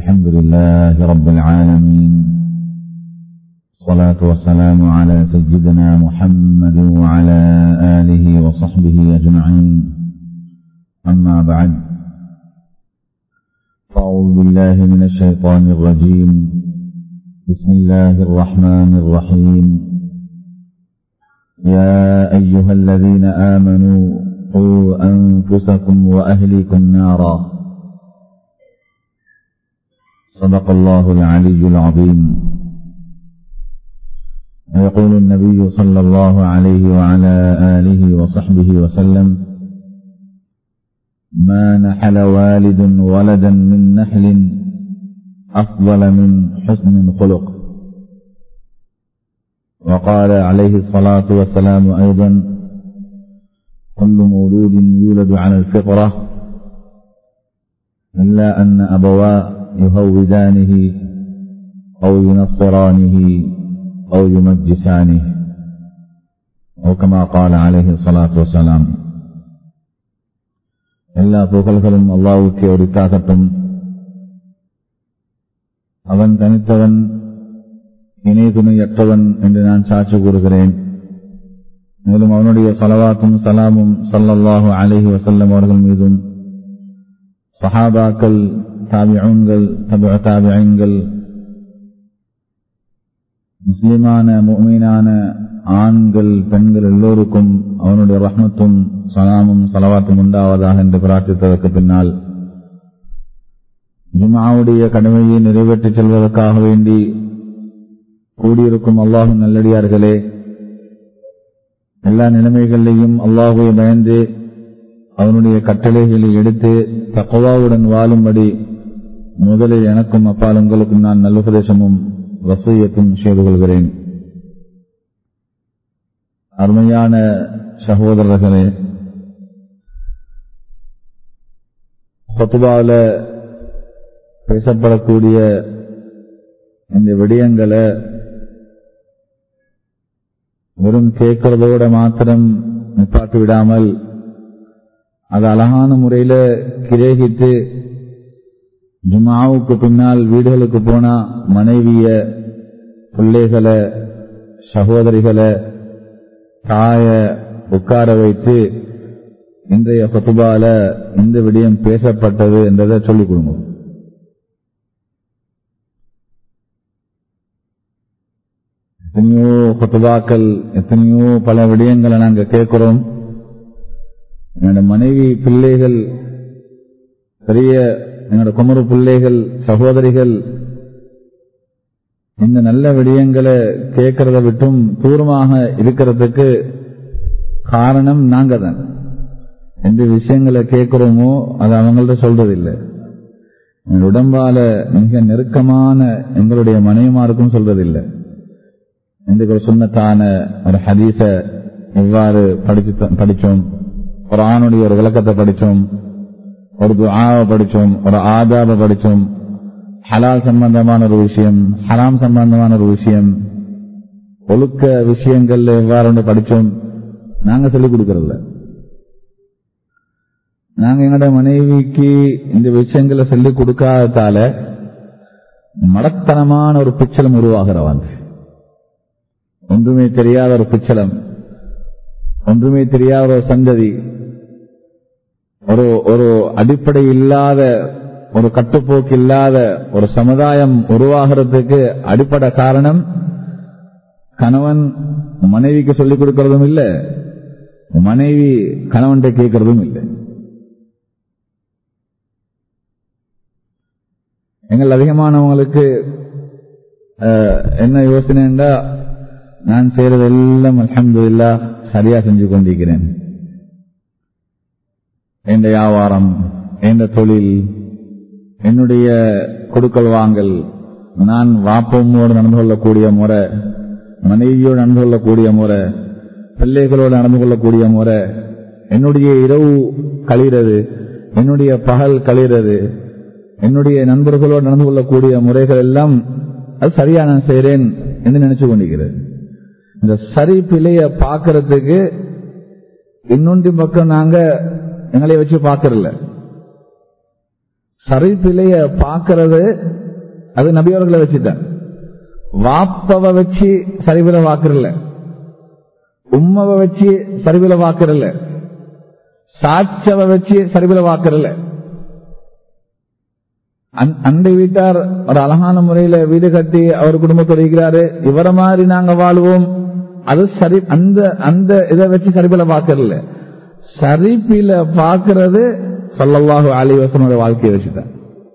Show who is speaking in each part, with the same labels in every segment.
Speaker 1: الحمد لله رب العالمين الصلاة والسلام على سيدنا محمد وعلى آله وصحبه أجمعين أما بعد فأعوذ بالله من الشيطان الرجيم بسم الله الرحمن الرحيم يا أيها الذين آمنوا قوا أنفسكم وأهليكم نارا صدق الله العلي العظيم ويقول النبي صلى الله عليه وعلى آله وصحبه وسلم ما نحل والد ولدا من نحل أفضل من حسن خلق وقال عليه الصلاة والسلام أيضا كل مولود يولد على الفطرة إلا أن أبواه يهودانه أو ينصرانه أو يمجسانه أو كما قال عليه الصلاة والسلام எல்லா புகழ்களும் அல்லாவுக்கு உரித்தாகட்டும் அவன் தனித்தவன் இணை துணையற்றவன் என்று நான் சாட்சி கூறுகிறேன் மேலும் அவனுடைய சலவாத்தும் சலாமும் சல்லல்லாஹு அலஹி வசல்லம் அவர்கள் மீதும் சஹாபாக்கள் தாபியன்கள் தப தாபியன்கள் முஸ்லிமான முமீனான ஆண்கள் பெண்கள் எல்லோருக்கும் அவனுடைய ரஹ்மத்தும் சலாமும் சலவாத்தும் உண்டாவதாக என்று பிரார்த்தித்ததற்கு பின்னால் ஜுமாவுடைய கடமையை நிறைவேற்றிச் செல்வதற்காக வேண்டி கூடியிருக்கும் அல்லாஹும் நல்லடியார்களே எல்லா நிலைமைகளிலையும் அல்லாஹுவை பயந்து அவனுடைய கட்டளைகளை எடுத்து தக்கவாவுடன் வாழும்படி முதலில் எனக்கும் அப்பால் உங்களுக்கும் நான் நல்லுபதேசமும் வசூயத்தும் செய்து கொள்கிறேன் அருமையான சகோதரர்களே கொத்துபாவில் பேசப்படக்கூடிய இந்த விடயங்களை வெறும் கேட்கறதோட மாத்திரம் நிப்பாட்டி விடாமல் அது அழகான முறையில கிரேகித்து ஜுமாவுக்கு பின்னால் வீடுகளுக்கு போனா மனைவிய பிள்ளைகளை சகோதரிகளை தாய உட்கார வைத்து இன்றைய கொத்துபால இந்த விடயம் பேசப்பட்டது என்றதை சொல்லிக் கொடுங்க எத்தனையோ கொத்துபாக்கள் எத்தனையோ பல விடயங்களை நாங்க கேட்கிறோம் என்னோட மனைவி பிள்ளைகள் பெரிய என்னோட குமரு பிள்ளைகள் சகோதரிகள் இந்த நல்ல விடயங்களை கேட்கறத விட்டும் தூரமாக இருக்கிறதுக்கு காரணம் நாங்க தான் எந்த விஷயங்களை கேட்கிறோமோ அது அவங்கள்ட்ட சொல்றதில்லை உடம்பால மிக நெருக்கமான எங்களுடைய மனைவிமாருக்கும் சொல்றதில்லை எந்த ஒரு சுண்ணத்தான ஒரு ஹதீச எவ்வாறு படிச்சு படிச்சோம் ஒரு ஆணுடைய ஒரு விளக்கத்தை படிச்சோம் ஒரு துஆவை படிச்சோம் ஒரு ஆதாப படிச்சோம் ஹலால் சம்பந்தமான ஒரு விஷயம் ஹராம் சம்பந்தமான ஒரு விஷயம் ஒழுக்க விஷயங்கள்ல எவ்வாறு படிச்சோம் நாங்க சொல்லிக் கொடுக்கறதில்ல நாங்க எங்களோட மனைவிக்கு இந்த விஷயங்களை சொல்லிக் கொடுக்காததால மடத்தனமான ஒரு பிச்சலம் உருவாகிறவாங்க ஒன்றுமே தெரியாத ஒரு பிச்சலம் ஒன்றுமே தெரியாத ஒரு சந்ததி ஒரு ஒரு அடிப்படை இல்லாத ஒரு கட்டுப்போக்கு இல்லாத ஒரு சமுதாயம் உருவாகிறதுக்கு அடிப்படை காரணம் கணவன் மனைவிக்கு சொல்லிக் கொடுக்கறதும் இல்லை மனைவி கணவன்கிட்ட கேட்கறதும் இல்லை எங்கள் அதிகமானவங்களுக்கு என்ன யோசனைண்டா நான் செய்யறதெல்லாம் அலமது இல்லா சரியா செஞ்சு கொண்டிருக்கிறேன் எந்த வியாபாரம் எந்த தொழில் என்னுடைய கொடுக்கல் வாங்கல் நான் வாப்பமோடு நடந்து கொள்ளக்கூடிய முறை மனைவியோடு நடந்து கொள்ளக்கூடிய முறை பிள்ளைகளோடு நடந்து கொள்ளக்கூடிய முறை என்னுடைய இரவு கழிகிறது என்னுடைய பகல் கழிகிறது என்னுடைய நண்பர்களோடு நடந்து கொள்ளக்கூடிய முறைகள் எல்லாம் அது சரியா நான் செய்கிறேன் என்று நினைச்சு கொண்டிருக்கிறது இந்த சரி பிழைய பார்க்கறதுக்கு இன்னொன்று பக்கம் நாங்க எங்களை வச்சு பார்க்கறல சரி பிள்ளைய பார்க்கறது அது நபியவர்களை வச்சுட்டேன் வாப்பவை வச்சு சரிவில வாக்குறல உம்மவை வச்சு சரிவில வாக்குறல சாட்சவை வச்சு சரிவில வாக்குறல அந்த வீட்டார் ஒரு அழகான முறையில வீடு கட்டி அவர் குடும்பத்தோடு இருக்கிறாரு இவரை மாதிரி நாங்க வாழ்வோம் அது சரி அந்த அந்த இதை வச்சு சரிபில பாக்கறல சரிப்பில பாக்குறது சொல்லவாக ஆலிவசனோட வாழ்க்கையை வச்சுதான்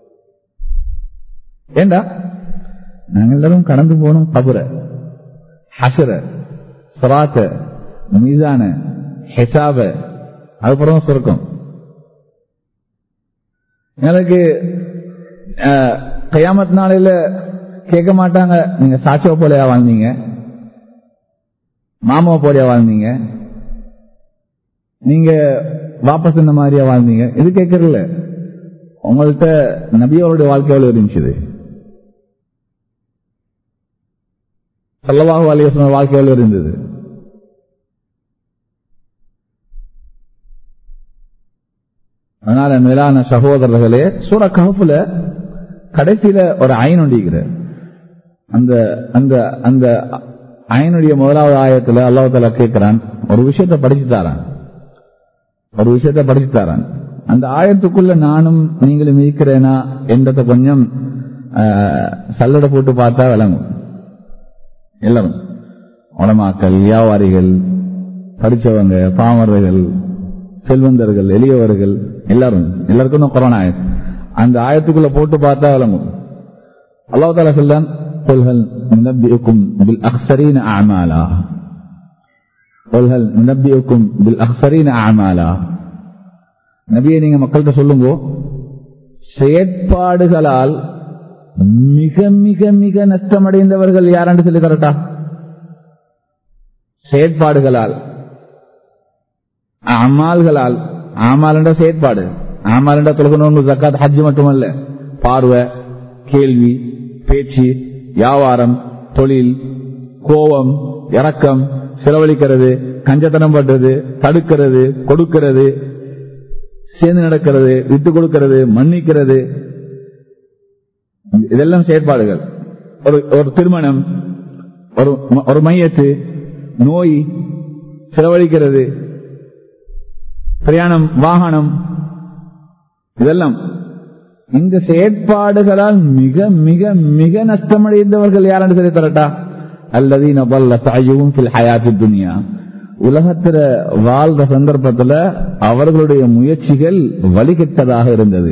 Speaker 1: ஏண்டா நாங்க எல்லாரும் கடந்து போனோம் கபுர ஹசர சராத்த மீதான ஹெசாப அதுக்கப்புறம் சுருக்கம் எனக்கு கயாமத் நாளையில கேட்க மாட்டாங்க நீங்க சாட்சிய போலையா வாழ்ந்தீங்க மாமாவை போலையா வாழ்ந்தீங்க நீங்க வாபஸ் இந்த மாதிரியா வாழ்ந்தீங்க இது கேட்கறல உங்கள்கிட்ட நபியோருடைய வாழ்க்கை எவ்வளவு இருந்துச்சு சொல்லவாக வாலிய வாழ்க்கை எவ்வளவு இருந்தது அதனால மேலான சகோதரர்களே சூர கஹப்புல கடைசியில ஒரு அயன் ஒண்டிக்கிற அந்த அந்த அந்த அயனுடைய முதலாவது ஆயத்துல அல்லாஹால கேட்கிறான் ஒரு விஷயத்த படிச்சு தாரான் ஒரு விஷயத்த படிச்சு தாரான் அந்த ஆயத்துக்குள்ள நானும் நீங்களும் இருக்கிறேனா என்றத கொஞ்சம் சல்லடை போட்டு பார்த்தா விளங்கும் எல்லாரும் உடமாக்கள் வியாபாரிகள் படிச்சவங்க பாமரர்கள் செல்வந்தர்கள் எளியவர்கள் எல்லாரும் எல்லாருக்கும் கொரோனா ஆயிடுச்சு அந்த ஆயத்துக்குள்ள போட்டு பார்த்தா விளங்கும் அல்லாஹ் தாலா சொல்றான் قل هل ننبئكم بالأخسرين أعمالا قل هل ننبئكم بالأخسرين أعمالا நபியை நீங்க மக்கள்கிட்ட சொல்லுங்க செயற்பாடுகளால் மிக மிக மிக நஷ்டமடைந்தவர்கள் யாராண்டு சொல்லி தரட்டா செயற்பாடுகளால் அமால்களால் ஆமால் என்ற செயற்பாடு ஆமால் என்ற தொழுகணும் ஜக்காத் ஹஜ் மட்டுமல்ல பார்வை கேள்வி பேச்சு வியாபாரம் தொழில் கோபம் இறக்கம் செலவழிக்கிறது கஞ்சத்தனம் பண்றது தடுக்கிறது கொடுக்கிறது சேர்ந்து நடக்கிறது விட்டு கொடுக்கிறது மன்னிக்கிறது இதெல்லாம் செயற்பாடுகள் ஒரு ஒரு திருமணம் ஒரு ஒரு மையத்து நோய் செலவழிக்கிறது பிரயாணம் வாகனம் இதெல்லாம் இந்த செயற்பாடுகளால் மிக மிக மிக நஷ்டமடைந்தவர்கள் யாரும் சொல்லி தரட்டா அல்லது நபல்லும் ஹயாத்தி துனியா உலகத்துல வாழ்ற சந்தர்ப்பத்துல அவர்களுடைய முயற்சிகள் வழிகட்டதாக இருந்தது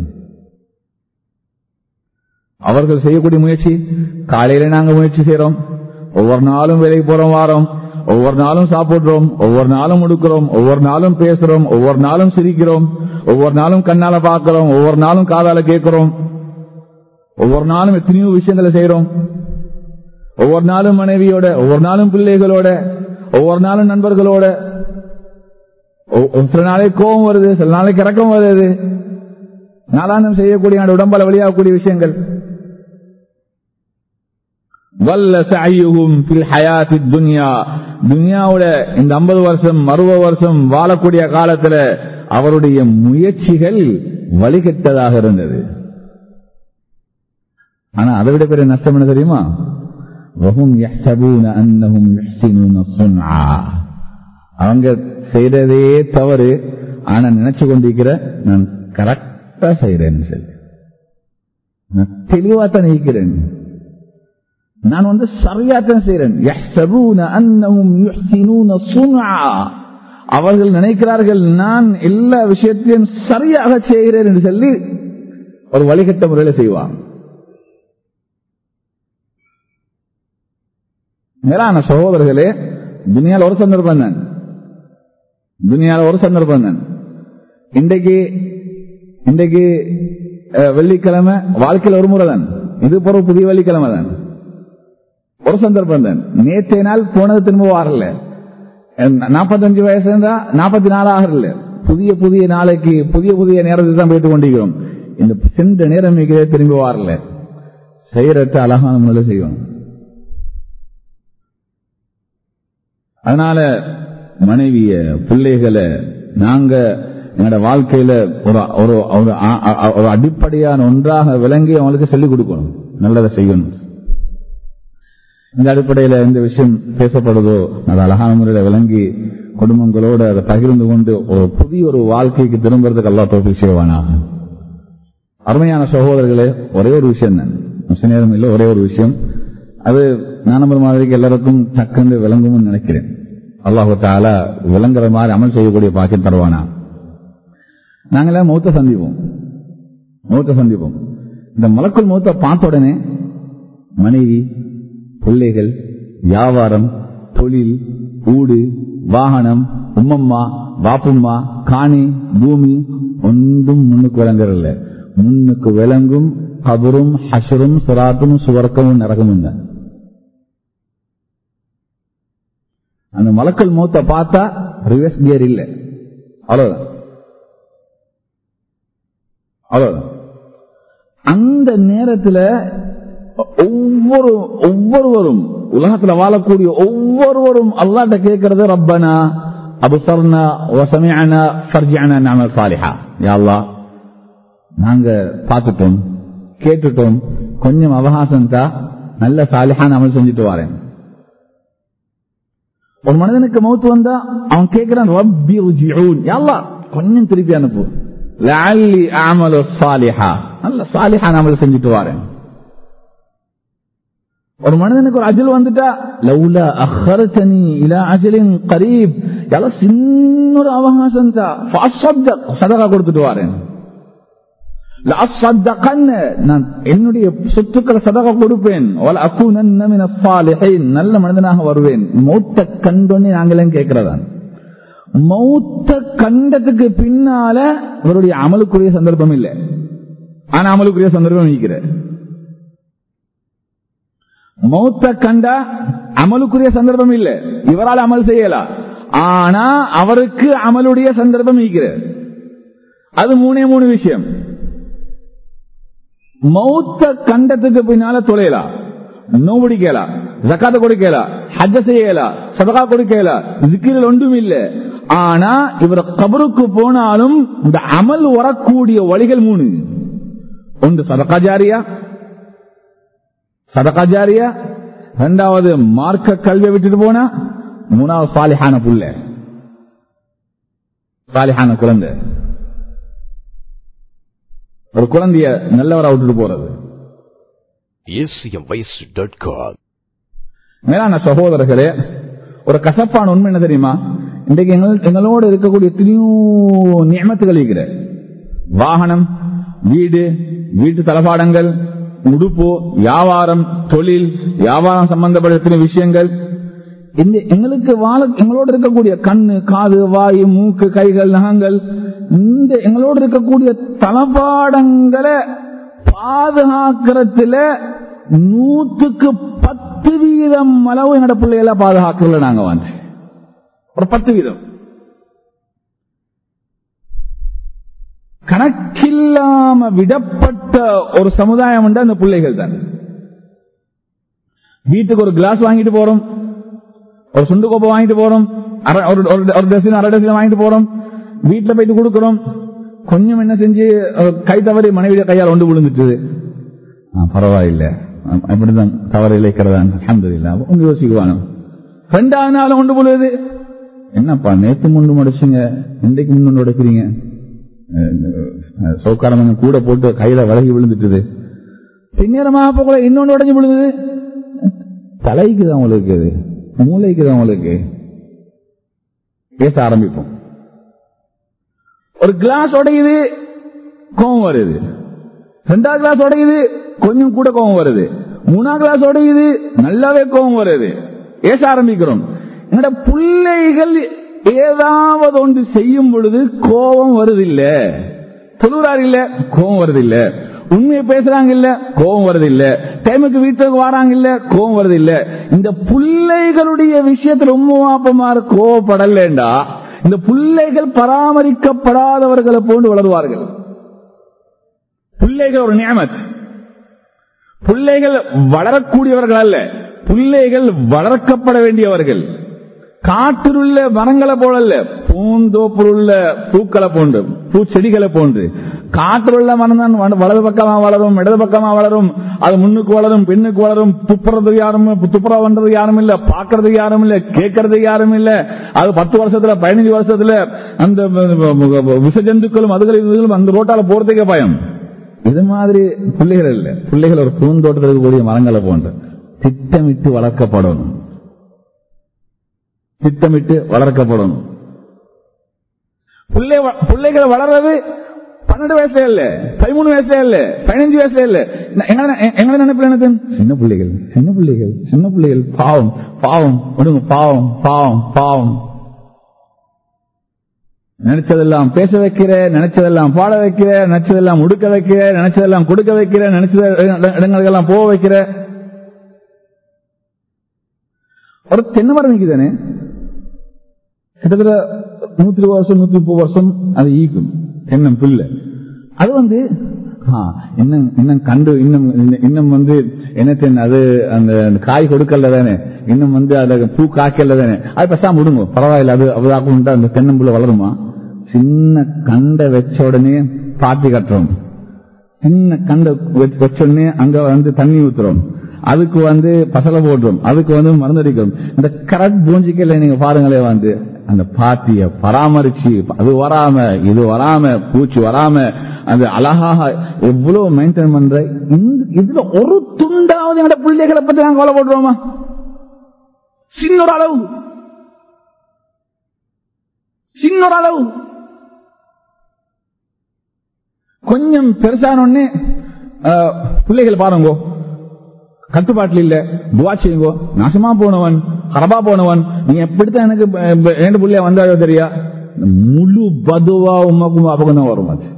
Speaker 1: அவர்கள் செய்யக்கூடிய முயற்சி காலையில நாங்க முயற்சி செய்யறோம் ஒவ்வொரு நாளும் வேலைக்கு போறோம் வாரோம் ஒவ்வொரு நாளும் சாப்பிடுறோம் ஒவ்வொரு நாளும் முடுக்கிறோம் ஒவ்வொரு நாளும் பேசுறோம் ஒவ்வொரு நாளும் சிரிக்கிறோம் ஒவ்வொரு நாளும் கண்ணால பாக்கிறோம் ஒவ்வொரு நாளும் காதால கேட்கிறோம் ஒவ்வொரு நாளும் எத்தனையோ விஷயங்களை செய்யறோம் ஒவ்வொரு நாளும் மனைவியோட ஒவ்வொரு நாளும் பிள்ளைகளோட ஒவ்வொரு நாளும் நண்பர்களோட சில நாளைக்கு கோபம் வருது சில நாளைக்கு இறக்கம் வருது நாளாந்தம் செய்யக்கூடிய உடம்பால வெளியாகக்கூடிய விஷயங்கள் வல்ல சாயுகும் துன்யா துன்யாவோட இந்த ஐம்பது வருஷம் அறுபது வருஷம் வாழக்கூடிய காலத்துல அவருடைய முயற்சிகள் வழிகட்டதாக இருந்தது ஆனா அதை விட பெரிய நஷ்டம் என்ன தெரியுமா அவங்க செய்யறதே தவறு ஆனா நினைச்சு கொண்டிருக்கிற நான் கரெக்டா செய்யறேன்னு சொல்லி நான் தெளிவா தான் இருக்கிறேன் நான் வந்து சரியாத்தான் செய்யறேன் அவர்கள் நினைக்கிறார்கள் நான் எல்லா விஷயத்தையும் சரியாக செய்கிறேன் என்று சொல்லி ஒரு வழிகட்ட முறையில் செய்வான் மேலான சகோதரர்களே துனியால ஒரு சந்தர்ப்பம் தான் துனியால ஒரு சந்தர்ப்பம் தான் இன்றைக்கு இன்றைக்கு வெள்ளிக்கிழமை வாழ்க்கையில் ஒரு முறை தான் இது போற புதிய வெள்ளிக்கிழமை தான் ஒரு சந்தர்ப்பம் தான் நேற்றைய நாள் போனது திரும்ப வரல நாற்பத்தஞ்சு வயசு இருந்தா நாற்பத்தி நாலு ஆகல புதிய புதிய நாளைக்கு புதிய புதிய நேரத்துக்கு தான் போயிட்டு கொண்டிருக்கிறோம் இந்த சென்ற நேரம் திரும்பி வரல செய்யறத அழகான முறையில் செய்யணும் அதனால மனைவிய பிள்ளைகளை நாங்க எங்களோட வாழ்க்கையில ஒரு ஒரு ஒரு அ- அ- ஒரு அடிப்படையான ஒன்றாக விளங்கி அவங்களுக்கு சொல்லிக் கொடுக்கணும் நல்லதை செய்யணும் இந்த அடிப்படையில எந்த விஷயம் பேசப்படுதோ அது அழகான முறையில் விளங்கி குடும்பங்களோடு அதை பகிர்ந்து கொண்டு ஒரு புதிய ஒரு வாழ்க்கைக்கு திரும்புறதுக்கு அல்லா தோப்பி செய்வானாக அருமையான சகோதரர்களே ஒரே ஒரு விஷயம் தான் மிச்ச நேரம் இல்லை ஒரே ஒரு விஷயம் அது நானம்பர் மாதிரிக்கு எல்லாருக்கும் டக்குன்னு விளங்கும்னு நினைக்கிறேன் அல்லாஹு தாலா விளங்குற மாதிரி அமல் செய்யக்கூடிய பாக்கியம் தருவானா நாங்களே மூத்த சந்திப்போம் மூத்த சந்திப்போம் இந்த மலக்குள் மூத்த பார்த்த உடனே மனைவி பிள்ளைகள் வியாபாரம் தொழில் ஊடு வாகனம் உம்மம்மா வாப்பும்மா காணி பூமி ஒன்றும் முன்னுக்கு விளங்குறதில்ல முன்னுக்கு விளங்கும் கபரும் ஹஷரும் சுராத்தும் சுவர்க்கமும் நரகமும் தான் அந்த மலக்கல் மூத்த பார்த்தா ரிவர்ஸ் கியர் இல்லை அவ்வளவுதான் அவ்வளவுதான் அந்த நேரத்தில் ஒவ்வொரு ஒவ்வொருவரும் உலகத்துல வாழக்கூடிய ஒவ்வொருவரும் அல்லாட்ட கேட்கறது ரப்பனா அபுசர்னா வசமியானா ஃபர்ஜியானா நாம சாலிஹா யா அல்லாஹ் நாங்க பார்த்துட்டோம் கேட்டுட்டோம் கொஞ்சம் அவகாசம் தான் நல்ல சாலிஹான அமல் செஞ்சுட்டு வரேன் ஒரு மனிதனுக்கு மௌத்து வந்தா அவன் கேட்கிறான் ரப்பி ருஜிஊன் யா அல்லாஹ் கொஞ்சம் திருப்பி அனுப்பு லஅல்லி அமலு சாலிஹா நல்ல சாலிஹான அமல் செஞ்சுட்டு வரேன் ஒரு மனிதனுக்கு ஒரு அஜல் வந்துட்டா லவ்லா அஹர்தனி இலா அஜலின் கரீப் யாரோ சின்ன ஒரு அவகாசம் தான் சதகா கொடுத்துட்டு வரேன் நான் என்னுடைய சொத்துக்களை சதகா கொடுப்பேன் நல்ல மனிதனாக வருவேன் மௌத்த கண்டோன்னு நாங்களே கேட்கிறதான் மௌத்த கண்டத்துக்கு பின்னால அவருடைய அமலுக்குரிய சந்தர்ப்பம் இல்லை ஆனா அமலுக்குரிய சந்தர்ப்பம் இருக்கிறேன் மௌத்த கண்டா அமலுக்குரிய சந்தர்ப்பம் இல்ல இவரால் அமல் செய்யலாம் ஆனா அவருக்கு அமலுடைய சந்தர்ப்பம் இருக்கிறது அது மூணே மூணு விஷயம் மௌத்த கண்டத்துக்கு பின்னால தொலையலாம் நோபிடிக்கலாம் ஜக்காத்த கொடுக்கலாம் ஹஜ்ஜ செய்யலாம் சதகா கொடுக்கலாம் ஜிக்கிரில் ஒன்றும் இல்லை ஆனா இவர் கபருக்கு போனாலும் இந்த அமல் வரக்கூடிய வழிகள் மூணு ஒன்று சதகா ஜாரியா சதகா ஜாரியா ரெண்டாவது மார்க்க கல்வியை விட்டுட்டு போனா மூணாவது சாலிஹான புள்ள சாலிஹான குழந்தை ஒரு குழந்தைய நல்லவரா விட்டுட்டு போறது மேலான சகோதரர்களே ஒரு கசப்பான உண்மை என்ன தெரியுமா இன்றைக்கு எங்களோட இருக்கக்கூடிய எத்தனையோ நியமத்துகள் இருக்கிற வாகனம் வீடு வீட்டு தளபாடங்கள் உடுப்பு வியாபாரம் தொழில் வியாபாரம் சம்பந்தப்பட்ட எத்தனை விஷயங்கள் இந்த எங்களுக்கு வாழ எங்களோட இருக்கக்கூடிய கண்ணு காது வாய் மூக்கு கைகள் நகங்கள் இந்த எங்களோட இருக்கக்கூடிய தளபாடங்களை பாதுகாக்கிறதுல நூத்துக்கு பத்து வீதம் அளவு என்னோட பிள்ளைகளை பாதுகாக்கல நாங்க வந்து ஒரு பத்து வீதம் கணக்கில்லாம விடப்பட்ட ஒரு சமுதாயம் உண்டு அந்த பிள்ளைகள் தான் வீட்டுக்கு ஒரு கிளாஸ் வாங்கிட்டு போறோம் ஒரு சுண்டு கோப்பை வாங்கிட்டு போறோம் ஒரு டசின் அரை டசின் வாங்கிட்டு போறோம் வீட்டுல போயிட்டு கொடுக்கிறோம் கொஞ்சம் என்ன செஞ்சு கை தவறி மனைவிய கையால் ஒன்று விழுந்துட்டுது பரவாயில்ல அப்படிதான் தவறு இழைக்கிறதான் அஹமது இல்ல உங்க யோசிக்குவானோ ரெண்டாவது நாள் ஒன்று விழுது என்னப்பா நேத்து முண்டு முடிச்சுங்க இன்றைக்கு முன்னு உடைக்கிறீங்க சௌக்காரம் கூட போட்டு கையில விலகி விழுந்துட்டுது பின்னேரமாக போக இன்னொன்று உடஞ்சு விழுந்தது தலைக்கு தான் உங்களுக்கு மூளைக்கு தான் உங்களுக்கு பேச ஆரம்பிப்போம் ஒரு கிளாஸ் உடையுது கோபம் வருது ரெண்டாவது கிளாஸ் உடையுது கொஞ்சம் கூட கோபம் வருது மூணாவது கிளாஸ் உடையுது நல்லாவே கோபம் வருது பேச ஆரம்பிக்கிறோம் என்னோட பிள்ளைகள் ஏதாவது ஒன்று செய்யும் பொழுது கோபம் வருதில்ல தொழுறாரு இல்ல கோபம் வருதில்ல உண்மையை பேசுறாங்க இல்ல கோபம் வருது இல்ல டைமுக்கு வீட்டுக்கு வராங்க இல்ல கோபம் வருது இல்ல இந்த பிள்ளைகளுடைய விஷயத்துல உண்மாப்பமாறு கோவப்படலண்டா இந்த பிள்ளைகள் பராமரிக்கப்படாதவர்களை போன்று வளருவார்கள் பிள்ளைகள் ஒரு நியமத் பிள்ளைகள் வளரக்கூடியவர்கள் அல்ல பிள்ளைகள் வளர்க்கப்பட வேண்டியவர்கள் காற்றில் உள்ள மரங்களை போல அல்ல பூந்தோப்பில் உள்ள பூக்களை போன்று பூச்செடிகளை போன்று காற்றில் உள்ள மரம் தான் வ- வலது பக்கமா வளரும் இடது பக்கமா வளரும் அது முன்னுக்கு வளரும் பின்னுக்கு வளரும் துப்புறதுக்கு யாரும் துப்புரா பண்றதுக்கு யாரும் இல்ல பாக்குறதுக்கு யாரும் இல்ல கேட்கறதுக்கு யாரும் இல்ல அது பத்து வருஷத்துல பதினஞ்சு வருஷத்துல அந்த விஷ ஜந்துக்களும் அதுகளும் இதுகளும் அந்த ரோட்டால போறதுக்கே பயம் இது மாதிரி பிள்ளைகள் இல்ல பிள்ளைகள் ஒரு பூந்தோட்டத்தில் இருக்கக்கூடிய மரங்களை போன்று திட்டமிட்டு வளர்க்கப்படணும் திட்டமிட்டு வளர்க்கப்படணும் பிள்ளை வ- பிள்ளைகளை வளர்றது பன்னெண்டு வயசுல இல்ல பதிமூணு வயசுல இல்ல பதினஞ்சு வயசுல இல்ல எங்களை எங்களை நினைப்பில் என்னது சின்ன பிள்ளைகள் சின்ன பிள்ளைகள் சின்ன பிள்ளைகள் பாவம் பாவம் விடுங்க பாவம் பாவம் பாவம் நினைச்சதெல்லாம் பேச வைக்கிற நினைச்சதெல்லாம் பாட வைக்கிற நினைச்சதெல்லாம் உடுக்க வைக்கிற நினைச்சதெல்லாம் கொடுக்க வைக்கிற நினைச்சத இடங்களுக்கெல்லாம் போக வைக்கிற ஒரு தென்னை மரம் நிக்குதானே கிட்டத்தட்ட நூத்தி இருபது வருஷம் நூத்தி முப்பது வருஷம் அது ஈக்கும் தென்னம் பிள்ளை அது வந்து ஆ, இன்னும் இன்னும் கண்டு இன்னும் இன்னும் இன்னும் வந்து என்ன தென்னை அது அந்த அந்த காய் கொடுக்கல தானே இன்னும் வந்து அதுல பூ காய்க்கல தானே அது பேசாம விடுங்க பரவாயில்ல அது அவ்வளவு அந்த தென்னம்புள்ள வளருமா சின்ன கண்டை வச்ச உடனே பாத்தி கட்டுறோம் சின்ன கண்டை வச்ச- வச்ச உடனே அங்க வந்து தண்ணி ஊத்துறோம் அதுக்கு வந்து பசலை போடுறோம் அதுக்கு வந்து மருந்து அடிக்கிறோம் இந்த கரெக்ட் பூஞ்சிக்கல நீங்க பாருங்களே வந்து அந்த பாத்திய பராமரிச்சு அது வராம இது வராம பூச்சி வராம அந்த அழகாக எவ்வளவு மெயின்டைன் பண்ற இந்த- இதுல ஒரு துண்டாவது எங்க பிள்ளைகளை பத்தி நாங்க கவலைப்படுறோமா சின்ன ஒரு அளவு சின்ன ஒரு அளவு கொஞ்சம் பெருசான உடனே அஹ், பிள்ளைகள் பாருங்கோ கட்டுப்பாட்டில் இல்ல துவா செய்யுங்கோ நாசமா போனவன் ஹரபா போனவன் நீங்க எப்படித்தான் எனக்கு ப- ப- ரெண்டு பிள்ளைய வந்தாயோ தெரியா முழு பதுவா உமக்கும் அபகம் தான் வரும் அது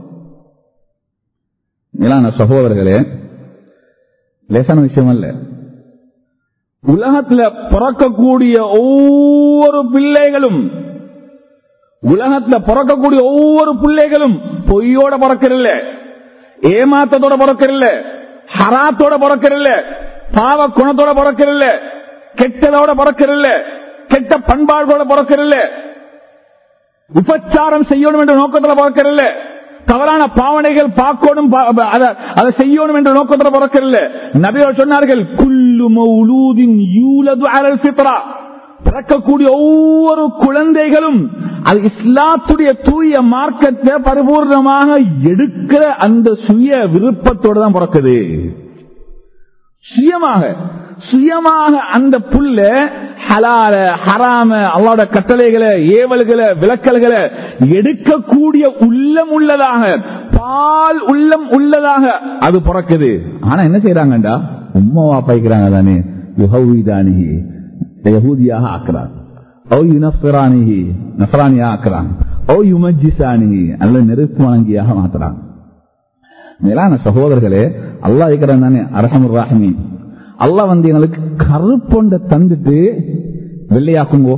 Speaker 1: மேலான சகோதரர்களே லேசான விஷயம் அல்ல உலகத்துல பிறக்கக்கூடிய ஒவ்வொரு பிள்ளைகளும் உலகத்துல பிறக்கக்கூடிய ஒவ்வொரு பிள்ளைகளும் பொய்யோட பிறக்கறில்ல ஏமாத்தத்தோட பிறக்கறில்ல ஹராத்தோட பிறக்கறில்ல பாவ குணத்தோட பிறக்கறில்ல கெட்டதோட பிறக்கறில்ல கெட்ட பண்பாடுகளோட பிறக்கறில்ல உபச்சாரம் செய்யணும் என்ற நோக்கத்தில் பிறக்கறில்ல தவறான பாவனைகள் பார்க்கணும் பா- ப- அத- அதை செய்யணும் என்ற நோக்கத்தில் பிறக்கறில்ல நபிகள் சொன்னார்கள் குல்லு மௌலூதின் யூலது அலல் ஃபித்ரா பிறக்கக்கூடிய ஒவ்வொரு குழந்தைகளும் அது இஸ்லாத்துடைய தூய மார்க்கத்தை பரிபூர்ணமாக எடுக்கிற அந்த சுய விருப்பத்தோடு தான் பிறக்குது சுயமாக சுயமாக அந்த புல்ல ஹலால ஹராம அல்லாட கட்டளைகளை ஏவல்களை விளக்கல்களை எடுக்கக்கூடிய உள்ளம் உள்ளதாக பால் உள்ளம் உள்ளதாக அது பிறக்குது ஆனா என்ன செய்யறாங்கடா உம்மாவா பைக்கிறாங்க தானே யுஹவிதானிகி யகூதியாக ஆக்குறான் ஓ யுனஃபிரானிகி நஃபரானியாக ஆக்குறான் ஓ யுமஜிசானிகி அல்ல நெருப்பு வணங்கியாக மாத்துறான் மேலான சகோதரர்களே அல்லாஹ் இருக்கிறான் தானே அரஹமுர் ராஹிமி அல்லாஹ் வந்து எங்களுக்கு கருப்பொண்ட தந்துட்டு வெள்ளையாக்குங்கோ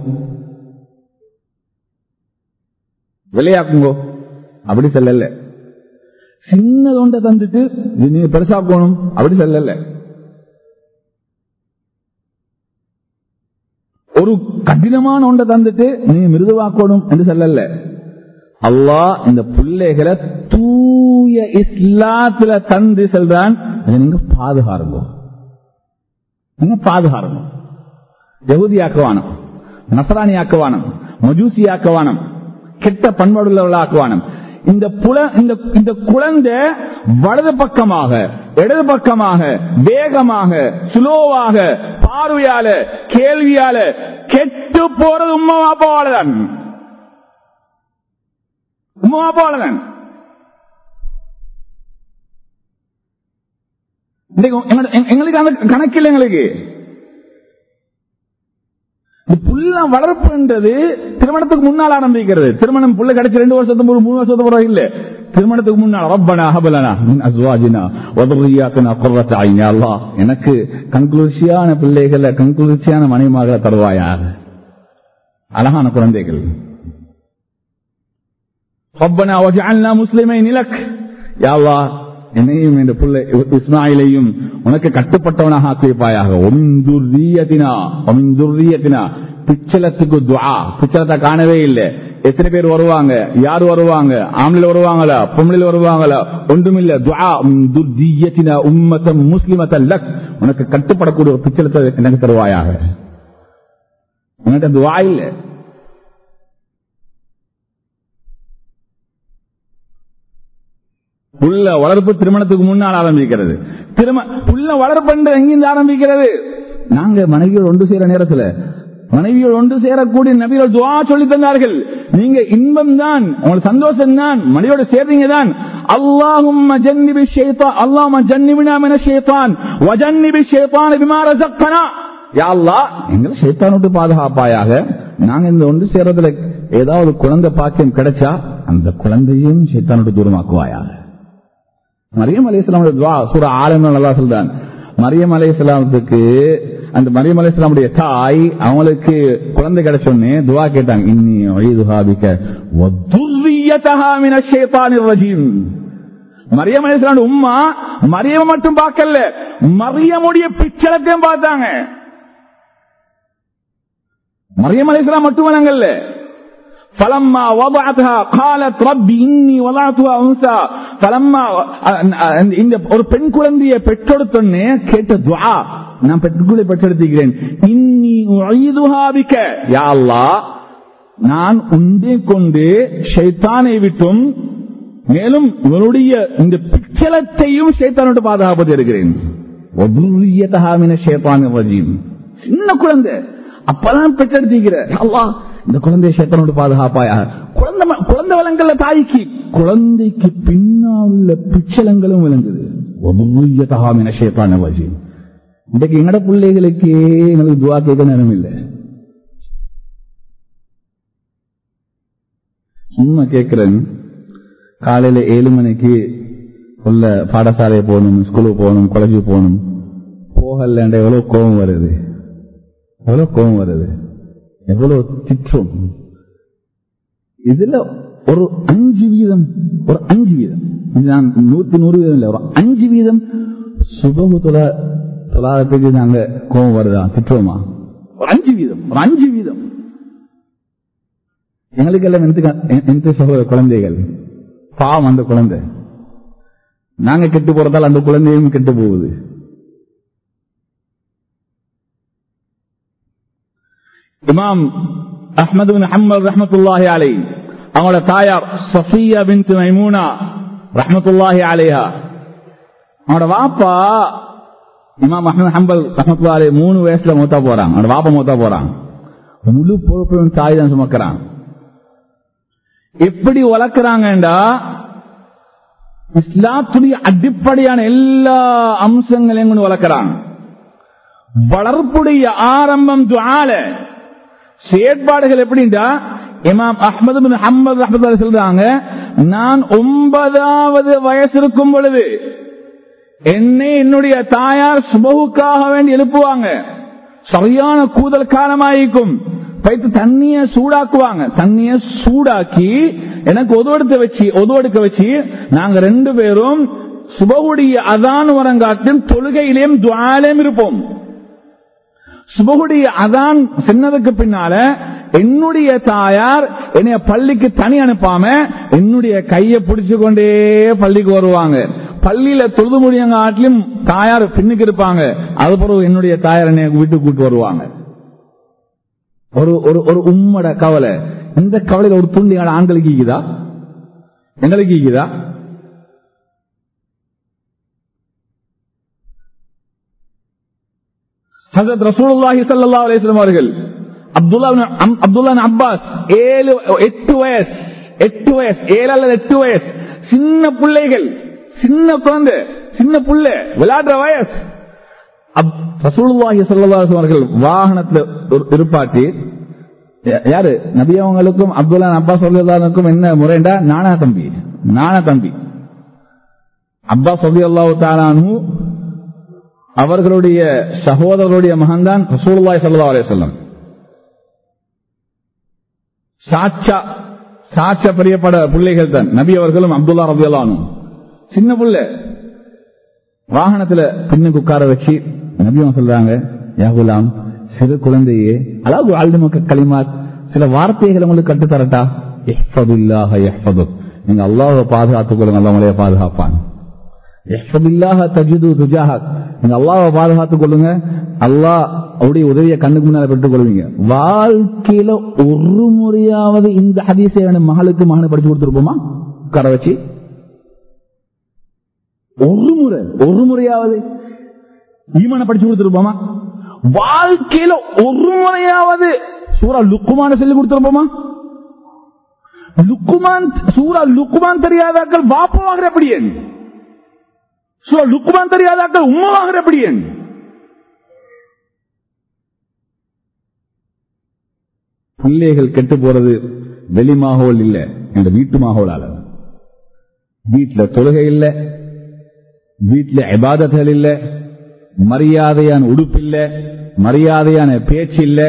Speaker 1: வெள்ளையாக்குங்கோ அப்படி சொல்லல சின்னதொண்ட தந்துட்டு இது நீ பெருசாக்கணும் அப்படி சொல்லல ஒரு கடினமான ஒன்றை தந்துட்டு நீ மிருதுவாக்கணும் என்று சொல்லல அல்லாஹ் இந்த பிள்ளைகளை தூய இஸ்லாத்துல தந்து செல்றான் அதை நீங்க பாதுகாருங்க நீங்க பாதுகாருங்க யகுதியாக்குவானம் நசராணியாக்குவானம் மஜூசியாக்குவானம் கெட்ட பண்பாடுள்ளவர்களாக்குவானம் இந்த புல இந்த இந்த குழந்தை வலது பக்கமாக இடது பக்கமாக வேகமாக சுலோவாக பார்வையால கேள்வியால கெட்டு போறது உம்மா அப்பாவாலதான் உம்மா அப்பாவாலதான் இன்னைக்கு எங்க- எங்க- எங்களுக்கு அந்த கணக்கில் எங்களுக்கு இந்த புள்ள வளர்ப்புன்றது திருமணத்துக்கு முன்னால் ஆரம்பிக்கிறது திருமணம் புள்ள கிடைச்சு ரெண்டு வருஷத்துக்கு ஒரு மூணு வருஷத்துக்கு பிறகு இல்ல திருமணத்துக்கு முன்னால் ரப்பனா ஹபலனா மின் அஸ்வாஜினா வதர்ரியாத்தினா குர்ரத் அய்ன் யா அல்லாஹ் எனக்கு கண்குளிர்ச்சியான பிள்ளைகளை கண்குளிர்ச்சியான மனைவிமாக தருவாயாக அழகான குழந்தைகள் ரப்பனா வஜஅல்னா முஸ்லிமைன் லக் யா அல்லாஹ் என்னையும் இந்த பிள்ளை இஸ்மாயிலையும் உனக்கு கட்டுப்பட்டவனாக ஆக்கியிருப்பாயாக ஒமிந்துர்ரியத்தினா ஒமிந்துர்ரியத்தினா பிச்சலத்துக்கு துவா பிச்சலத்தை காணவே இல்லை எத்தனை பேர் வருவாங்க யார் வருவாங்க ஆம்பளைல வருவாங்களா பொம்பளைல வருவாங்களா ஒன்றுமில்ல துவா துர்தியத்தின உம்மத்தம் முஸ்லிமத்த லக் உனக்கு கட்டுப்படக்கூடிய ஒரு பிச்சலத்தை எனக்கு தருவாயாக உனக்கு துவா இல்லை புள்ள வளர்ப்பு திருமணத்துக்கு முன்னால் ஆரம்பிக்கிறது திரும புள்ள வளர்ப்பு எங்கிருந்து ஆரம்பிக்கிறது நாங்க மனைவியோடு ஒன்று சேர நேரத்தில் மனைவியோடு ஒன்று சேரக்கூடிய நபிகள் துவா சொல்லி தந்தார்கள் நீங்க இன்பம் தான் உங்களுக்கு சந்தோஷம் தான் மனைவியோட சேர்றீங்க தான் அல்லாஹும் ஜன்னிபி ஷைத்தான் அல்லாஹ் ஜன்னிபினா மின ஷைத்தான் வஜன்னிபி ஷைத்தான் பிமா ரஸக்தனா யா அல்லாஹ் எங்களை ஷைத்தான் விட்டு பாதுகாப்பாயாக நாங்க இந்த ஒன்று சேர்றதுல ஏதாவது குழந்தை பாக்கியம் கிடைச்சா அந்த குழந்தையும் ஷைத்தானோட தூரமாக்குவாயாக மரியம் அலி இஸ்லாமுடைய துவா சூர ஆலயம் நல்லா சொல்றான் மரியம் அலி இஸ்லாமத்துக்கு அந்த மரியம் அலி இஸ்லாமுடைய தாய் அவங்களுக்கு குழந்தை கிடைச்சோடனே துவா கேட்டாங்க இன்னி ஒழிதுஹாபிக்க மரியம் அலி இஸ்லாம் உம்மா மரியம் மட்டும் பார்க்கல மரியமுடைய பிச்சலத்தையும் பார்த்தாங்க மரியம் அலி இஸ்லாம் மட்டும் வணங்கல்ல فلما وضعتها قالت ربي اني وضعتها انثى فلما இந்த ஒரு பெண் குழந்தையை பெற்றெடுத்தோன்னே கேட்ட துஆ நான் பெண் குழந்தை பெற்றெடுத்துக்கிறேன் இன்னி உஈதுஹாபிக்க யா அல்லாஹ் நான் உண்டே கொண்டு ஷைத்தானை விட்டும் மேலும் இவருடைய இந்த பிச்சலத்தையும் ஷைத்தானோட பாதுகாப்பது இருக்கிறேன் சின்ன குழந்தை அப்பதான் பெற்றெடுத்திக்கிற அல்லாஹ் இந்த குழந்தைய சேத்தனோடு பாதுகாப்பாயா குழந்தை குழந்தை வளங்கள்ல தாய்க்கு குழந்தைக்கு பின்னால் உள்ள பிச்சலங்களும் விளங்குது இன்றைக்கு எங்கட பிள்ளைகளுக்கு எங்களுக்கு துவா கேட்க நேரம் இல்லை சும்மா கேட்கிறேன் காலையில ஏழு மணிக்கு உள்ள பாடசாலை போகணும் ஸ்கூலுக்கு போகணும் காலேஜுக்கு போகணும் போகல எவ்வளவு கோபம் வருது எவ்வளவு கோபம் வருது எவ்வளவு திட்டம் இதுல ஒரு அஞ்சு வீதம் ஒரு அஞ்சு வீதம் நான் நூத்தி நூறு வீதம் இல்ல ஒரு அஞ்சு வீதம் சுபகு தொலா தொலாதத்துக்கு நாங்க கோபம் வருதா திட்டுவோமா ஒரு அஞ்சு வீதம் ஒரு அஞ்சு வீதம் எங்களுக்கு எல்லாம் எந்த சகோதர குழந்தைகள் பாவம் அந்த குழந்தை நாங்க கெட்டு போறதால் அந்த குழந்தையும் கெட்டு போகுது இமாம் அஹ்மது பின் ஹம்பல் ரஹமத்துல்லாஹி அலை அவங்களோட தாயார் சஃபியா பின் மைமூனா ரஹமத்துல்லாஹி அலைஹா அவனோட வாப்பா இமாம் அஹமது ஹம்பல் ரஹமத்துல்லா அலை மூணு வயசுல மூத்தா போறான் அவனோட வாப்பா மூத்தா போறான் முழு பொறுப்பையும் தாய் தான் சுமக்கிறான் எப்படி வளர்க்கிறாங்கடா இஸ்லாத்துடைய அடிப்படையான எல்லா அம்சங்களையும் கொண்டு வளர்க்கிறாங்க வளர்ப்புடைய ஆரம்பம் துஆல செயற்பாடுகள் எப்படின்னா இமாம் அஹமது பின் ஹம்பது அஹமது சொல்றாங்க நான் ஒன்பதாவது வயசு இருக்கும் பொழுது என்னை என்னுடைய தாயார் சுபகுக்காக வேண்டி எழுப்புவாங்க சரியான கூதல் காலமாயிருக்கும் பைத்து தண்ணிய சூடாக்குவாங்க தண்ணிய சூடாக்கி எனக்கு ஒதுவெடுக்க வச்சு ஒதுவெடுக்க வச்சு நாங்க ரெண்டு பேரும் சுபகுடைய அதான் வரங்காட்டில் தொழுகையிலேயும் துவாலையும் இருப்போம் சுபகுடைய அதான் சின்னதுக்கு பின்னால என்னுடைய தாயார் என்னைய பள்ளிக்கு தனி அனுப்பாம என்னுடைய கையை பிடிச்சு கொண்டே பள்ளிக்கு வருவாங்க பள்ளியில தொழுது முடியங்க ஆட்டிலும் தாயார் பின்னுக்கு இருப்பாங்க அது பிறகு என்னுடைய தாயார் என்னை வீட்டுக்கு கூட்டு வருவாங்க ஒரு ஒரு ஒரு உம்மட கவலை இந்த கவலையில ஒரு துண்டி ஆண்களுக்கு ஈக்குதா எங்களுக்கு ஈக்குதா ஹசரத் ரசூலுல்லாஹி ஸல்லல்லாஹு அலைஹி வஸல்லம் அவர்கள் அப்துல்லா அப்துல்லா அப்பாஸ் ஏழு எட்டு வயசு எட்டு வயசு ஏழு அல்லது எட்டு வயசு சின்ன பிள்ளைகள் சின்ன குழந்தை சின்ன புள்ள விளையாடுற வயசு ரசூலுல்லாஹி ஸல்லல்லாஹு அலைஹி அவர்கள் வாகனத்துல இருப்பாட்டி யாரு நபி அவங்களுக்கும் அப்துல்லா அப்பாஸ் சொல்லுக்கும் என்ன முறைண்டா நானா தம்பி நானா தம்பி அப்பா சொல்லி அல்லாஹு தாலானு அவர்களுடைய சகோதரருடைய மகன்தான் ரசூலுல்லாய் சல்லா அலையம் சாட்சா சாட்ச பிரியப்பட பிள்ளைகள் தான் நபி அவர்களும் அப்துல்லா ரபியல்லானும் சின்ன புள்ள வாகனத்துல பின்னுக்கு உட்கார வச்சு நபியும் சொல்றாங்க யாகுலாம் சிறு குழந்தையே அதாவது வாழ்ந்து களிமாத் சில வார்த்தைகளை உங்களுக்கு கட்டுத்தரட்டா எஹ்பதுல்லாஹ எஹ்பதுக் நீங்க அல்லாஹ்வை பாதுகாத்துக் கொள்ளுங்க அல்லா உங்களைய பாதுகாப்பான் எஹ்பதுல்லாஹ தஜிது துஜாஹக் நீங்க அல்லாஹ்வை பாதுகாத்துக் கொள்ளுங்க அல்லாஹ் அவருடைய உதவியை கண்ணுக்கு முன்னால பெற்றுக் கொள்வீங்க வாழ்க்கையில ஒரு முறையாவது இந்த ஹதீஸை வேணும் மகளுக்கு மகனை படிச்சு கொடுத்துருப்போமா உட்கார வச்சு ஒரு முறை ஒரு முறையாவது ஈமான படிச்சு கொடுத்துருப்போமா வாழ்க்கையில ஒரு முறையாவது சூரா லுக்குமான சொல்லி கொடுத்துருப்போமா லுக்குமான் சூரா லுக்குமான் தெரியாதாக்கள் வாப்பமாகிற எப்படியே சூரா லுக்குமான் தெரியாதாக்கள் உண்மவாகிற எப்படியே பிள்ளைகள் கெட்டு போறது வெளி மாகோல் இல்ல என்ற வீட்டு மாகோலால வீட்டுல தொழுகை இல்ல வீட்டுல இபாதர்கள் இல்ல மரியாதையான உடுப்பு இல்ல மரியாதையான பேச்சு இல்ல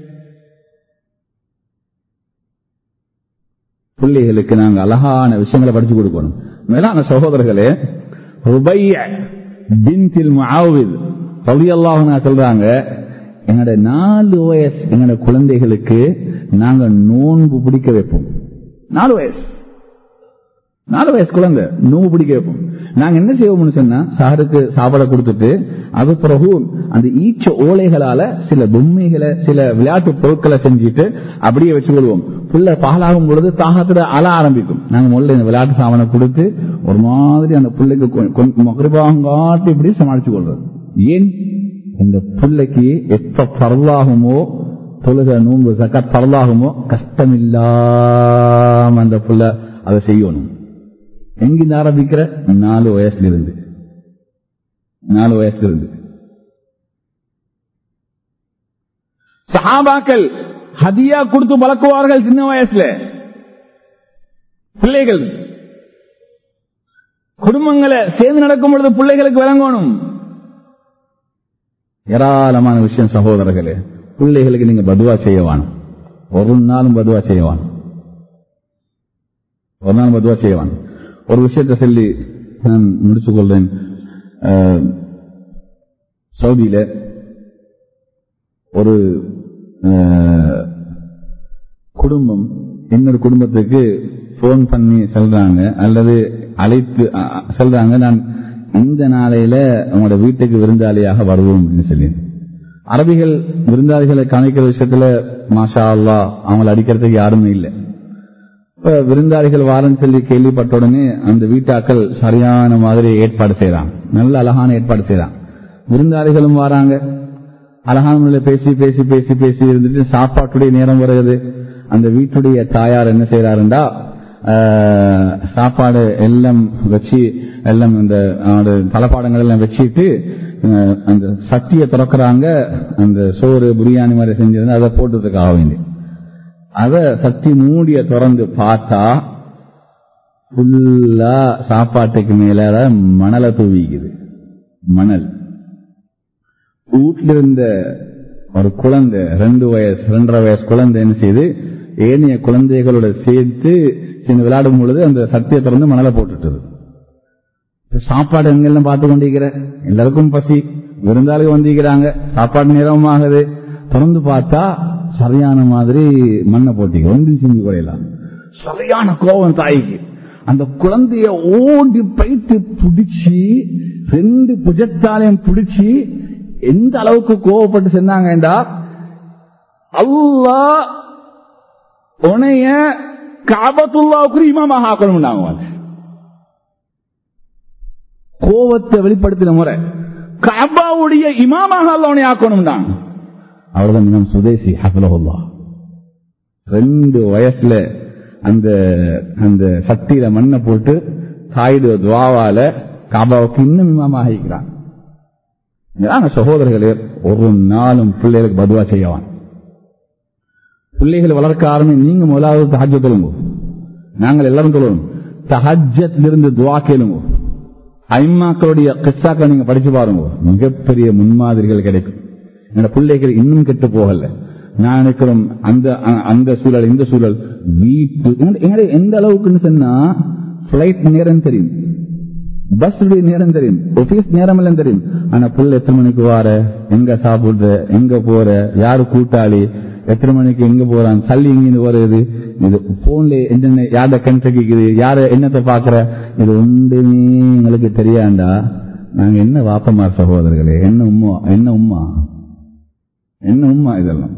Speaker 1: பிள்ளைகளுக்கு நாங்க அழகான விஷயங்களை படிச்சு கொடுக்கணும் மேலான சகோதரர்களே ருபைய பின்தில் முஆவித் ரலியல்லாஹு சொல்றாங்க எங்களோட நாலு வயசு எங்களோட குழந்தைகளுக்கு நாங்க நோன்பு பிடிக்க வைப்போம் நாலு வயசு நாலு வயசு குழந்தை நோன்பு பிடிக்க வைப்போம் நாங்க என்ன செய்வோம்னு சொன்னா சாருக்கு சாப்பாட கொடுத்துட்டு அது பிறகு அந்த ஈச்ச ஓலைகளால சில பொம்மைகளை சில விளையாட்டு பொருட்களை செஞ்சுட்டு அப்படியே வச்சு கொள்வோம் புள்ள பாலாகும் பொழுது தாகத்துல அழ ஆரம்பிக்கும் நாங்க முதல்ல இந்த விளையாட்டு சாமானை கொடுத்து ஒரு மாதிரி அந்த பிள்ளைக்கு மகரிபாகம் காட்டி இப்படி சமாளிச்சு கொள்றது ஏன் இந்த பிள்ளைக்கு எப்ப பரவாகுமோ தொழுக நோன்பு சக்கத் பரவாகுமோ கஷ்டம் இல்லாம அந்த புள்ள அதை செய்யணும் எங்கிருந்து ஆரம்பிக்கிற நாலு வயசுல இருந்து நாலு வயசுல இருந்து சஹாபாக்கள் ஹதியா கொடுத்து பழக்குவார்கள் சின்ன வயசுல பிள்ளைகள் குடும்பங்களை சேர்ந்து நடக்கும் பொழுது பிள்ளைகளுக்கு விளங்கணும் ஏராளமான விஷயம் சகோதரர்களே பிள்ளைகளுக்கு நீங்க பதுவா செய்யவான் ஒரு நாளும் பதுவா செய்யவான் ஒரு நாள் பதுவா செய்வான் ஒரு விஷயத்தை சொல்லி நான் முடித்துக் கொள்றேன் சவுதியில ஒரு குடும்பம் இன்னொரு குடும்பத்துக்கு போன் பண்ணி சொல்றாங்க அல்லது அழைத்து சொல்றாங்க நான் இந்த நாளையில உங்களோட வீட்டுக்கு விருந்தாளியாக வருவோம் அப்படின்னு சொல்லி அரபிகள் விருந்தாளிகளை காணிக்கிற விஷயத்துல மாஷா அல்லா அவங்களை அடிக்கிறதுக்கு யாருமே இல்லை இப்ப விருந்தாளிகள் வாரம் சொல்லி கேள்விப்பட்ட உடனே அந்த வீட்டாக்கள் சரியான மாதிரி ஏற்பாடு செய்யறாங்க நல்ல அழகான ஏற்பாடு செய்யறாங்க விருந்தாளிகளும் வராங்க அழகான முறையில் பேசி பேசி பேசி பேசி இருந்துட்டு சாப்பாட்டுடைய நேரம் வருகிறது அந்த வீட்டுடைய தாயார் என்ன செய்யறாருண்டா சாப்பாடு எல்லாம் வச்சு எல்லாம் இந்த தளப்பாடங்கள் எல்லாம் வச்சுட்டு அந்த சட்டியை திறக்கிறாங்க அந்த சோறு பிரியாணி மாதிரி செஞ்சிருந்தா அதை போட்டதுக்காக வேண்டி அத சட்டி மூடிய திறந்து பார்த்தா ஃபுல்லா சாப்பாட்டுக்கு மேல மணலை தூவிக்குது மணல் வீட்டில் இருந்த ஒரு குழந்தை ரெண்டு வயசு ரெண்டரை வயசு குழந்தை என்ன செய்து ஏனைய குழந்தைகளோட சேர்த்து சின்ன விளையாடும் பொழுது அந்த சட்டியை திறந்து மணலை போட்டுட்டது சாப்பாடு எங்கெல்லாம் பார்த்து கொண்டிருக்கிற எல்லாருக்கும் பசி விருந்தாளிகள் வந்திருக்கிறாங்க சாப்பாடு நேரமும் ஆகுது திறந்து பார்த்தா சரியான மாதிரி மண்ணை போட்டிக்க ஒன்றும் செஞ்சு குறையலாம் சரியான கோபம் தாய்க்கு அந்த குழந்தைய ஓடி போயிட்டு பிடிச்சி ரெண்டு புஜத்தாலையும் பிடிச்சி எந்த அளவுக்கு கோவப்பட்டு சொன்னாங்கடா அல்லா உனைய காபத்துல்லாவுக்கு இமாமாக ஆக்கணும் கோவத்தை வெளிப்படுத்தின முறை காபாவுடைய இமாமாக அல்ல உனைய ஆக்கணும் அவ்வளவுதான் இமாம் சுதேசி ஹஃபலஹுல்லா ரெண்டு வயசுல அந்த அந்த சட்டியில மண்ணை போட்டு தாயுடைய துவாவால காபாவுக்கு இன்னும் இமாமாக ஆகிக்கிறான் சகோதரர்களே ஒரு நாளும் பிள்ளைகளுக்கு பதுவா செய்யவான் பிள்ளைகள் வளர்க்க ஆரம்பி நீங்க முதலாவது தஹஜ தொழுங்க நாங்கள் எல்லாரும் தொழுவோம் தஹஜத்திலிருந்து துவா கேளுங்க ஐம்மாக்களுடைய கிஸ்ஸாக்களை நீங்க படிச்சு பாருங்க மிகப்பெரிய முன்மாதிரிகள் கிடைக்கும் என்னோட பிள்ளைகள் இன்னும் கெட்டு போகல நான் நினைக்கிறோம் அந்த அந்த சூழல் இந்த சூழல் வீட்டு எந்த அளவுக்குன்னு சொன்னா பிளைட் நேரம் தெரியும் பஸ்ஸுடைய நேரம் தெரியும் ஆபீஸ் நேரம் எல்லாம் தெரியும் ஆனா புள்ள எத்தனை மணிக்கு வார எங்க சாப்பிடுற எங்க போற யாரு கூட்டாளி எத்தனை மணிக்கு எங்க போறான் தள்ளி எங்கிருந்து வருது இது போன்ல என்னென்ன யார கணக்கு கேக்குது யார என்னத்தை பாக்குற இது ஒன்றுமே எங்களுக்கு தெரியாண்டா நாங்க என்ன வாப்பமார் சகோதரர்களே என்ன உம்மா என்ன உம்மா என்ன உம்மா இதெல்லாம்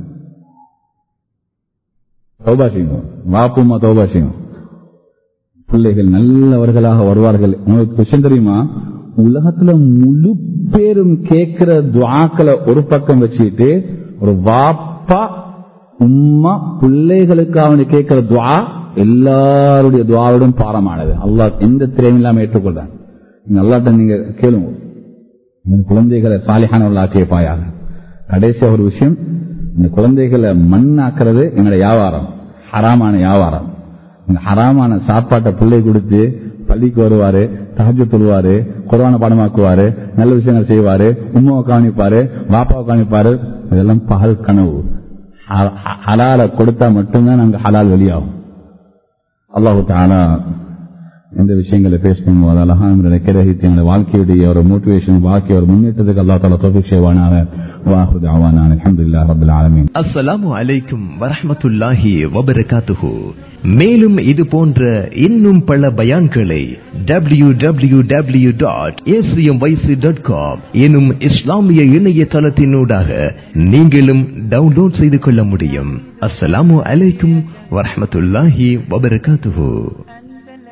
Speaker 1: தௌபா செய்யும் வாப்புமா தௌபா செய்யும் பிள்ளைகள் நல்லவர்களாக வருவார்கள் உங்களுக்கு விஷயம் தெரியுமா உலகத்துல முழு பேரும் கேட்கிற துவாக்களை ஒரு பக்கம் வச்சுக்கிட்டு ஒரு வாப்பா உம்மா பிள்ளைகளுக்காக கேட்கிற துவா எல்லாருடைய துவாவோடும் பாரமானது அல்லாஹ் எந்த திரையும் இல்லாம ஏற்றுக்கொள்றான் நீங்க அல்லாட்ட நீங்க கேளுங்க உன் குழந்தைகளை சாலிஹானவர்களா கேட்பாயாக கடைசியா ஒரு விஷயம் இந்த குழந்தைகளை மண்ணாக்குறது என்னோட வியாபாரம் ஹராமான வியாபாரம் இந்த ஹராமான சாப்பாட்டை பிள்ளை கொடுத்து பள்ளிக்கு வருவாரு தகஜ தொழுவாரு குரான பாடமாக்குவாரு நல்ல விஷயங்கள் செய்வாரு உமாவை கவனிப்பாரு பாப்பாவை கவனிப்பாரு இதெல்லாம் பகல் கனவு ஹ- ஹ- ஹலால கொடுத்தா மட்டும்தான் நாங்க ஹலால் வெளியாகும் அல்லாஹு தாலா எந்த விஷயங்களை பேசணுமோ அது அழகான கிரகித்து எங்களுடைய வாழ்க்கையுடைய ஒரு மோட்டிவேஷன் வாழ்க்கை ஒரு முன்னேற்றத்துக்கு அல்லா தாலா தோஃபிக் செய்வானாக வாஹுது அவானான் அல்ஹம்துலில்லாஹ் ரப்பில் ஆலமீன்
Speaker 2: அஸ்ஸலாமு அலைக்கும் வரஹ்மத்துல்லாஹி வபரகாத்துஹு மேலும் இது போன்ற இன்னும் பல பயான்களை W W W dot dot com எனும் இஸ்லாமிய இணையதளத்தினூடாக நீங்களும் டவுன்லோட் செய்து கொள்ள முடியும் அஸ்ஸலாமு அலைக்கும் வரஹ்மத்துல்லாஹி வபரகாத்துஹு